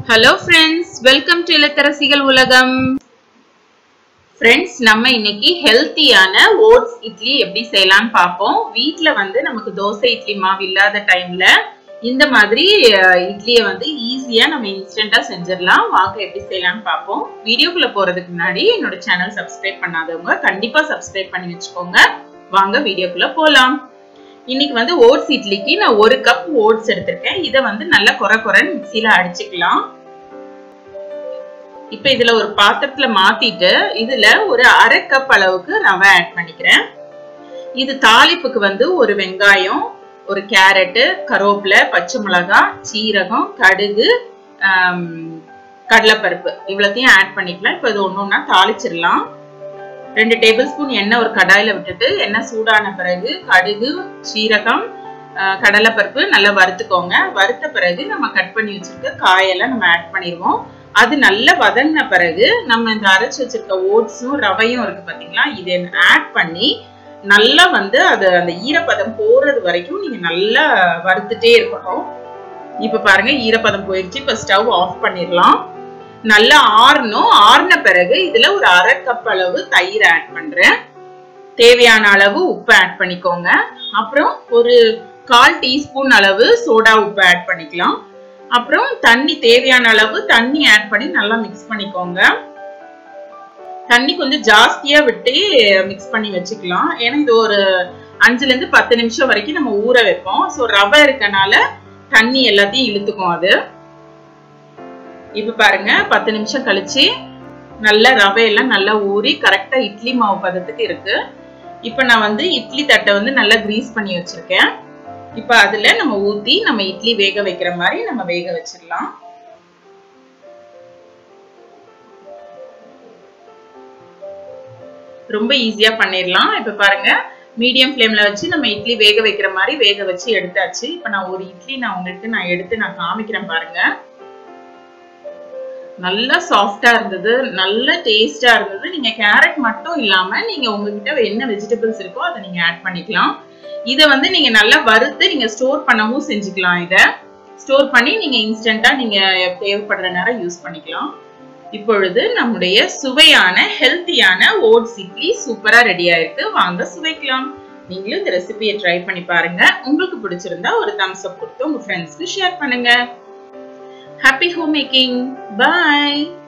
hello friends welcome to இல்லத்தரசிகள் உலகம் friends நம்ம இன்னைக்கு ஹெல்த்தியான ஓட்ஸ் இட்லி எப்படி செய்யலாம்னு பார்ப்போம் வீட்ல வந்து நமக்கு தோசை இட்லி மாவு இல்லாத டைம்ல இந்த மாதிரி அஹ், இட்லியை வந்து ஈஸியா நம்ம இன்ஸ்டன்டா செஞ்சிடலாம் வாங்க எப்படி செய்யலாம்னு பார்ப்போம் வீடியோக்குள்ள போறதுக்கு முன்னாடி என்னோட சேனல் சப்ஸ்கிரைப் பண்ணாதவங்க கண்டிப்பா சப்ஸ்கிரைப் பண்ணி வச்சுக்கோங்க வாங்க வீடியோக்குள்ள போலாம் இன்னைக்கு வந்து ஓட்ஸ் இட்லிக்கு நான் ஒரு கப் ஓட்ஸ் எடுத்திருக்கேன் இதை வந்து நல்லா குறை குறைன்னு மிக்சியில அடிச்சுக்கலாம் இப்ப இதுல ஒரு பாத்திரத்துல மாத்திட்டு இதுல ஒரு அரை கப் அளவுக்கு ரவை ஆட் பண்ணிக்கிறேன் இது தாளிப்புக்கு வந்து ஒரு வெங்காயம் ஒரு கேரட்டு கருவேப்பிலை பச்சை மிளகாய் சீரகம் கடுகு ஆம், கடலைப்பருப்பு இவ்வளோத்தையும் ஆட் பண்ணிக்கலாம் இப்போ இது ஒன்று ஒன்றா தாளிச்சிடலாம் ரெண்டு டேபிள் ஸ்பூன் எண்ணெய் ஒரு கடாயில விட்டுட்டு எண்ணெய் சூடான பிறகு கடுகு சீரகம் ஆஹ், கடலைப்பருப்பு நல்லா வறுத்துக்கோங்க வறுத்த பிறகு நம்ம கட் பண்ணி வச்சிருக்க காயெல்லாம் நம்ம ஆட் பண்ணிடுவோம் அது நல்லா வதங்கின பிறகு நம்ம இந்த அரைச்சு வச்சிருக்க ஓட்ஸும் ரவையும் இருக்கு பாத்தீங்களா இதை ஆட் பண்ணி நல்லா வந்து அது அந்த ஈரப்பதம் போறது வரைக்கும் நீங்க நல்லா வறுத்துட்டே இருக்கணும் இப்ப பாருங்க ஈரப்பதம் போயிடுச்சு இப்ப ஸ்டவ் ஆஃப் பண்ணிடலாம் நல்லா ஆறணும் ஆறின பிறகு இதுல ஒரு அரை கப் அளவு தயிர் ஆட் பண்றேன் தேவையான அளவு உப்பு ஆட் பண்ணிக்கோங்க அப்புறம் ஒரு கால் டீஸ்பூன் அளவு சோடா உப்பு ஆட் பண்ணிக்கலாம் அப்புறம் தண்ணி தேவையான அளவு தண்ணி ஆட் பண்ணி நல்லா மிக்ஸ் பண்ணிக்கோங்க தண்ணி கொஞ்சம் ஜாஸ்தியா விட்டு மிக்ஸ் பண்ணி வச்சுக்கலாம் ஏன்னா இது ஒரு அஞ்சுல இருந்து பத்து நிமிஷம் வரைக்கும் நம்ம ஊற வைப்போம் ஸோ ரவை இருக்கனால தண்ணி எல்லாத்தையும் இழுத்துக்கும் அது இப்ப பாருங்க பத்து நிமிஷம் கழிச்சு நல்ல ரவையெல்லாம் நல்லா ஊறி கரெக்டா இட்லி மாவு பதத்துக்கு இருக்கு இப்ப நான் வந்து இட்லி தட்டை வந்து நல்லா கிரீஸ் பண்ணி வச்சிருக்கேன் இப்ப அதுல நம்ம ஊத்தி நம்ம இட்லி வேக வைக்கிற மாதிரி நம்ம வேக வச்சிடலாம் ரொம்ப ஈஸியா பண்ணிடலாம் இப்ப பாருங்க மீடியம் ஃப்ளேம்ல வச்சு நம்ம இட்லி வேக வைக்கிற மாதிரி வேக வச்சு எடுத்தாச்சு இப்ப நான் ஒரு இட்லி நான் உங்களுக்கு நான் எடுத்து நான் காமிக்கிறேன் பாருங்க நல்லா சாஃப்டா இருந்தது நல்ல டேஸ்டா இருந்தது நீங்க கேரட் மட்டும் இல்லாம நீங்க உங்ககிட்ட என்ன வெஜிடபிள்ஸ் இருக்கோ அதை நீங்க ஆட் பண்ணிக்கலாம் இதை வந்து நீங்க நல்லா வறுத்து நீங்க ஸ்டோர் பண்ணவும் செஞ்சுக்கலாம் இதை ஸ்டோர் பண்ணி நீங்க இன்ஸ்டன்டா நீங்க தேவைப்படுற நேரம் யூஸ் பண்ணிக்கலாம் இப்பொழுது நம்முடைய சுவையான ஹெல்த்தியான ஓட்ஸ் இட்லி சூப்பரா ரெடி ஆயிருக்கு வாங்க சுவைக்கலாம் நீங்களும் இந்த ரெசிபியை ட்ரை பண்ணி பாருங்க உங்களுக்கு பிடிச்சிருந்தா ஒரு தம்ஸ் அப் கொடுத்து உங்க ஃப்ரெண்ட்ஸ்க்கு ஷேர் பண்ணுங்க ஹாப்பி ஹோம் மேக்கிங் பாய்